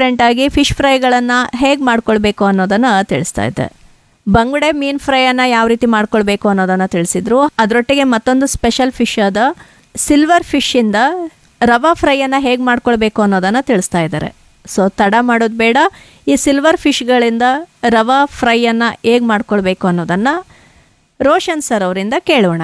ಡಿಫ್ರೆಂಟಾಗಿ ಫಿಶ್ ಫ್ರೈಗಳನ್ನು ಹೇಗೆ ಮಾಡ್ಕೊಳ್ಬೇಕು ಅನ್ನೋದನ್ನು ತಿಳಿಸ್ತಾ ಇದ್ದೆ ಬಂಗುಡೆ ಮೀನು ಫ್ರೈಯನ್ನು ಯಾವ ರೀತಿ ಮಾಡ್ಕೊಳ್ಬೇಕು ಅನ್ನೋದನ್ನು ತಿಳಿಸಿದ್ರು ಅದರೊಟ್ಟಿಗೆ ಮತ್ತೊಂದು ಸ್ಪೆಷಲ್ ಫಿಶ್ ಆದ ಸಿಲ್ವರ್ ಫಿಶ್ಶಿಂದ ರವಾ ಫ್ರೈಯನ್ನು ಹೇಗೆ ಮಾಡ್ಕೊಳ್ಬೇಕು ಅನ್ನೋದನ್ನು ತಿಳಿಸ್ತಾ ಇದ್ದಾರೆ ಸೊ ತಡ ಮಾಡೋದು ಬೇಡ ಈ ಸಿಲ್ವರ್ ಫಿಶ್ಗಳಿಂದ ರವಾ ಫ್ರೈಯನ್ನು ಹೇಗೆ ಮಾಡ್ಕೊಳ್ಬೇಕು ಅನ್ನೋದನ್ನು ರೋಷನ್ ಸರ್ ಅವರಿಂದ ಕೇಳೋಣ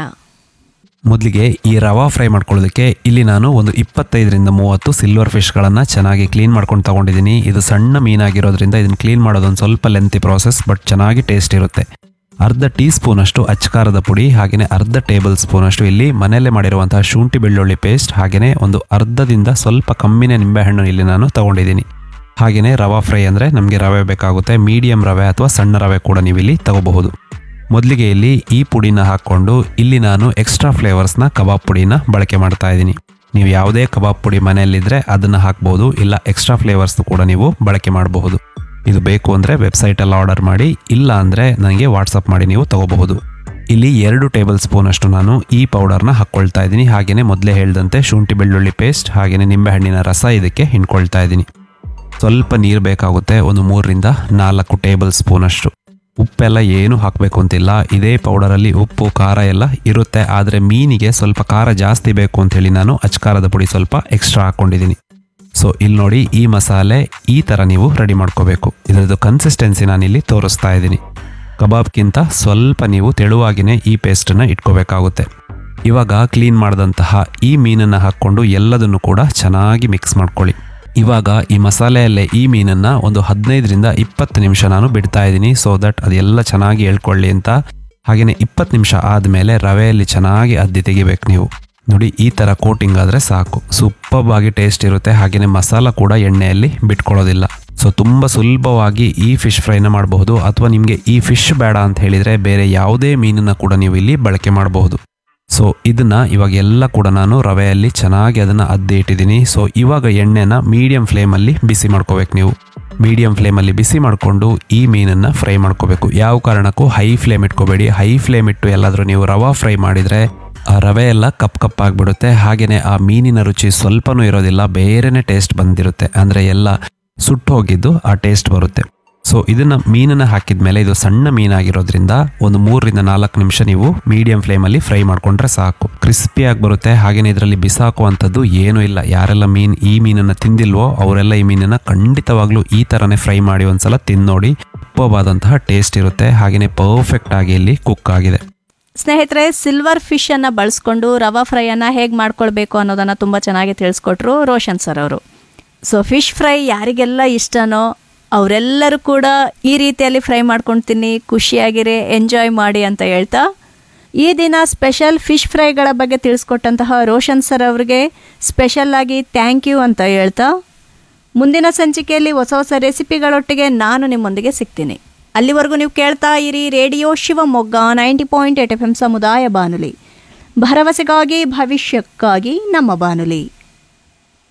ಮೊದಲಿಗೆ ಈ ರವಾ ಫ್ರೈ ಮಾಡ್ಕೊಳ್ಳೋದಕ್ಕೆ ಇಲ್ಲಿ ನಾನು ಒಂದು ಇಪ್ಪತ್ತೈದರಿಂದ ಮೂವತ್ತು ಸಿಲ್ವರ್ ಫಿಶ್ಗಳನ್ನು ಚೆನ್ನಾಗಿ ಕ್ಲೀನ್ ಮಾಡ್ಕೊಂಡು ತಗೊಂಡಿದ್ದೀನಿ ಇದು ಸಣ್ಣ ಮೀನಾಗಿರೋದ್ರಿಂದ ಇದನ್ನು ಕ್ಲೀನ್ ಮಾಡೋದೊಂದು ಸ್ವಲ್ಪ ಲೆಂತಿ ಪ್ರಾಸೆಸ್ ಬಟ್ ಚೆನ್ನಾಗಿ ಟೇಸ್ಟ್ ಇರುತ್ತೆ ಅರ್ಧ ಟೀ ಸ್ಪೂನಷ್ಟು ಅಚ್ಕಾರದ ಪುಡಿ ಹಾಗೆಯೇ ಅರ್ಧ ಟೇಬಲ್ ಸ್ಪೂನಷ್ಟು ಇಲ್ಲಿ ಮನೆಯಲ್ಲೇ ಮಾಡಿರುವಂತಹ ಶುಂಠಿ ಬೆಳ್ಳುಳ್ಳಿ ಪೇಸ್ಟ್ ಹಾಗೆಯೇ ಒಂದು ಅರ್ಧದಿಂದ ಸ್ವಲ್ಪ ಕಮ್ಮಿನೇ ನಿಂಬೆಹಣ್ಣು ಇಲ್ಲಿ ನಾನು ತಗೊಂಡಿದ್ದೀನಿ ಹಾಗೆಯೇ ರವಾ ಫ್ರೈ ಅಂದರೆ ನಮಗೆ ರವೆ ಬೇಕಾಗುತ್ತೆ ಮೀಡಿಯಂ ರವೆ ಅಥವಾ ಸಣ್ಣ ರವೆ ಕೂಡ ನೀವು ಇಲ್ಲಿ ತಗೋಬಹುದು ಮೊದಲಿಗೆ ಇಲ್ಲಿ ಈ ಪುಡಿನ ಹಾಕ್ಕೊಂಡು ಇಲ್ಲಿ ನಾನು ಎಕ್ಸ್ಟ್ರಾ ಫ್ಲೇವರ್ಸ್ನ ಕಬಾಬ್ ಪುಡಿನ ಬಳಕೆ ಮಾಡ್ತಾ ಇದ್ದೀನಿ ನೀವು ಯಾವುದೇ ಕಬಾಬ್ ಪುಡಿ ಮನೆಯಲ್ಲಿದ್ದರೆ ಅದನ್ನು ಹಾಕ್ಬೋದು ಇಲ್ಲ ಎಕ್ಸ್ಟ್ರಾ ಫ್ಲೇವರ್ಸ್ ಕೂಡ ನೀವು ಬಳಕೆ ಮಾಡಬಹುದು ಇದು ಬೇಕು ಅಂದರೆ ವೆಬ್ಸೈಟಲ್ಲಿ ಆರ್ಡರ್ ಮಾಡಿ ಇಲ್ಲ ಅಂದರೆ ನನಗೆ ವಾಟ್ಸಪ್ ಮಾಡಿ ನೀವು ತಗೋಬಹುದು ಇಲ್ಲಿ ಎರಡು ಟೇಬಲ್ ಸ್ಪೂನ್ ಅಷ್ಟು ನಾನು ಈ ಪೌಡರ್ನ ಹಾಕ್ಕೊಳ್ತಾ ಇದ್ದೀನಿ ಹಾಗೆಯೇ ಮೊದಲೇ ಹೇಳ್ದಂತೆ ಶುಂಠಿ ಬೆಳ್ಳುಳ್ಳಿ ಪೇಸ್ಟ್ ಹಾಗೆಯೇ ನಿಂಬೆಹಣ್ಣಿನ ರಸ ಇದಕ್ಕೆ ಹಿಂಡ್ಕೊಳ್ತಾ ಇದ್ದೀನಿ ಸ್ವಲ್ಪ ನೀರು ಬೇಕಾಗುತ್ತೆ ಒಂದು ಮೂರರಿಂದ ನಾಲ್ಕು ಟೇಬಲ್ ಸ್ಪೂನ್ ಅಷ್ಟು ಉಪ್ಪೆಲ್ಲ ಏನು ಹಾಕಬೇಕು ಅಂತಿಲ್ಲ ಇದೇ ಪೌಡರಲ್ಲಿ ಉಪ್ಪು ಖಾರ ಎಲ್ಲ ಇರುತ್ತೆ ಆದರೆ ಮೀನಿಗೆ ಸ್ವಲ್ಪ ಖಾರ ಜಾಸ್ತಿ ಬೇಕು ಅಂಥೇಳಿ ನಾನು ಅಚ್ಕಾರದ ಪುಡಿ ಸ್ವಲ್ಪ ಎಕ್ಸ್ಟ್ರಾ ಹಾಕ್ಕೊಂಡಿದ್ದೀನಿ ಸೊ ಇಲ್ಲಿ ನೋಡಿ ಈ ಮಸಾಲೆ ಈ ಥರ ನೀವು ರೆಡಿ ಮಾಡ್ಕೋಬೇಕು ಇದರದ್ದು ಕನ್ಸಿಸ್ಟೆನ್ಸಿ ನಾನಿಲ್ಲಿ ತೋರಿಸ್ತಾ ಇದ್ದೀನಿ ಕಬಾಬ್ಗಿಂತ ಸ್ವಲ್ಪ ನೀವು ತೆಳುವಾಗಿನೇ ಈ ಪೇಸ್ಟನ್ನು ಇಟ್ಕೋಬೇಕಾಗುತ್ತೆ ಇವಾಗ ಕ್ಲೀನ್ ಮಾಡಿದಂತಹ ಈ ಮೀನನ್ನು ಹಾಕ್ಕೊಂಡು ಎಲ್ಲದನ್ನು ಕೂಡ ಚೆನ್ನಾಗಿ ಮಿಕ್ಸ್ ಮಾಡ್ಕೊಳ್ಳಿ ಇವಾಗ ಈ ಮಸಾಲೆಯಲ್ಲೇ ಈ ಮೀನನ್ನು ಒಂದು ಹದಿನೈದರಿಂದ ಇಪ್ಪತ್ತು ನಿಮಿಷ ನಾನು ಬಿಡ್ತಾ ಇದ್ದೀನಿ ಸೊ ದಟ್ ಅದೆಲ್ಲ ಚೆನ್ನಾಗಿ ಎಳ್ಕೊಳ್ಳಿ ಅಂತ ಹಾಗೆಯೇ ಇಪ್ಪತ್ತು ನಿಮಿಷ ಆದಮೇಲೆ ರವೆಯಲ್ಲಿ ಚೆನ್ನಾಗಿ ಅದ್ದಿ ತೆಗಿಬೇಕು ನೀವು ನೋಡಿ ಈ ಥರ ಕೋಟಿಂಗ್ ಆದರೆ ಸಾಕು ಸೂಪರ್ಬ್ ಆಗಿ ಟೇಸ್ಟ್ ಇರುತ್ತೆ ಹಾಗೆಯೇ ಮಸಾಲ ಕೂಡ ಎಣ್ಣೆಯಲ್ಲಿ ಬಿಟ್ಕೊಳ್ಳೋದಿಲ್ಲ ಸೊ ತುಂಬ ಸುಲಭವಾಗಿ ಈ ಫಿಶ್ ಫ್ರೈನ ಮಾಡಬಹುದು ಅಥವಾ ನಿಮಗೆ ಈ ಫಿಶ್ ಬೇಡ ಅಂತ ಹೇಳಿದರೆ ಬೇರೆ ಯಾವುದೇ ಮೀನನ್ನು ಕೂಡ ನೀವು ಇಲ್ಲಿ ಬಳಕೆ ಮಾಡಬಹುದು ಸೊ ಇದನ್ನ ಇವಾಗ ಎಲ್ಲ ಕೂಡ ನಾನು ರವೆಯಲ್ಲಿ ಚೆನ್ನಾಗಿ ಅದನ್ನು ಅದ್ದಿ ಇಟ್ಟಿದ್ದೀನಿ ಸೊ ಇವಾಗ ಎಣ್ಣೆನ ಮೀಡಿಯಂ ಫ್ಲೇಮಲ್ಲಿ ಬಿಸಿ ಮಾಡ್ಕೋಬೇಕು ನೀವು ಮೀಡಿಯಂ ಫ್ಲೇಮಲ್ಲಿ ಬಿಸಿ ಮಾಡಿಕೊಂಡು ಈ ಮೀನನ್ನು ಫ್ರೈ ಮಾಡ್ಕೋಬೇಕು ಯಾವ ಕಾರಣಕ್ಕೂ ಹೈ ಫ್ಲೇಮ್ ಇಟ್ಕೋಬೇಡಿ ಹೈ ಫ್ಲೇಮ್ ಇಟ್ಟು ಎಲ್ಲಾದರೂ ನೀವು ರವಾ ಫ್ರೈ ಮಾಡಿದರೆ ಆ ರವೆ ಎಲ್ಲ ಕಪ್ ಕಪ್ ಆಗಿಬಿಡುತ್ತೆ ಹಾಗೆಯೇ ಆ ಮೀನಿನ ರುಚಿ ಸ್ವಲ್ಪನೂ ಇರೋದಿಲ್ಲ ಬೇರೆನೇ ಟೇಸ್ಟ್ ಬಂದಿರುತ್ತೆ ಅಂದರೆ ಎಲ್ಲ ಸುಟ್ಟು ಹೋಗಿದ್ದು ಆ ಟೇಸ್ಟ್ ಬರುತ್ತೆ ಸೊ ಇದನ್ನ ಮೀನನ್ನು ಹಾಕಿದ ಮೇಲೆ ಇದು ಸಣ್ಣ ಮೀನಾಗಿರೋದ್ರಿಂದ ಒಂದು ಮೂರರಿಂದ ನಾಲ್ಕು ನಿಮಿಷ ನೀವು ಮೀಡಿಯಂ ಫ್ಲೇಮಲ್ಲಿ ಫ್ರೈ ಮಾಡ್ಕೊಂಡ್ರೆ ಸಾಕು ಕ್ರಿಸ್ಪಿಯಾಗಿ ಬರುತ್ತೆ ಹಾಗೆಯೇ ಇದರಲ್ಲಿ ಬಿಸಾಕುವಂಥದ್ದು ಏನೂ ಇಲ್ಲ ಯಾರೆಲ್ಲ ಮೀನು ಈ ಮೀನನ್ನು ತಿಂದಿಲ್ವೋ ಅವರೆಲ್ಲ ಈ ಮೀನನ್ನು ಖಂಡಿತವಾಗ್ಲೂ ಈ ಥರನೇ ಫ್ರೈ ಮಾಡಿ ಒಂದ್ಸಲ ತಿಂದು ನೋಡಿ ಉಪ್ಪವಾದಂತಹ ಟೇಸ್ಟ್ ಇರುತ್ತೆ ಹಾಗೆಯೇ ಪರ್ಫೆಕ್ಟ್ ಆಗಿ ಇಲ್ಲಿ ಕುಕ್ ಆಗಿದೆ ಸ್ನೇಹಿತರೆ ಸಿಲ್ವರ್ ಫಿಶನ್ನು ಬಳಸ್ಕೊಂಡು ರವಾ ಫ್ರೈಯನ್ನು ಹೇಗೆ ಮಾಡ್ಕೊಳ್ಬೇಕು ಅನ್ನೋದನ್ನು ತುಂಬ ಚೆನ್ನಾಗಿ ತಿಳಿಸ್ಕೊಟ್ರು ರೋಷನ್ ಸರ್ ಅವರು ಸೊ ಫಿಶ್ ಫ್ರೈ ಯಾರಿಗೆಲ್ಲ ಇಷ್ಟನೋ ಅವರೆಲ್ಲರೂ ಕೂಡ ಈ ರೀತಿಯಲ್ಲಿ ಫ್ರೈ ಮಾಡ್ಕೊಂಡು ತಿನ್ನಿ ಖುಷಿಯಾಗಿರಿ ಎಂಜಾಯ್ ಮಾಡಿ ಅಂತ ಹೇಳ್ತಾ ಈ ದಿನ ಸ್ಪೆಷಲ್ ಫಿಶ್ ಫ್ರೈಗಳ ಬಗ್ಗೆ ತಿಳಿಸ್ಕೊಟ್ಟಂತಹ ರೋಷನ್ ಸರ್ ಅವರಿಗೆ ಸ್ಪೆಷಲ್ ಆಗಿ ಥ್ಯಾಂಕ್ ಯು ಅಂತ ಹೇಳ್ತಾ ಮುಂದಿನ ಸಂಚಿಕೆಯಲ್ಲಿ ಹೊಸ ಹೊಸ ರೆಸಿಪಿಗಳೊಟ್ಟಿಗೆ ನಾನು ನಿಮ್ಮೊಂದಿಗೆ ಸಿಗ್ತೀನಿ ಅಲ್ಲಿವರೆಗೂ ನೀವು ಕೇಳ್ತಾ ಇರಿ radio Shivamogga ninety point eight F M ಸಮುದಾಯ ಬಾನುಲಿ ಭರವಸೆಗಾಗಿ ಭವಿಷ್ಯಕ್ಕಾಗಿ ನಮ್ಮ ಬಾನುಲಿ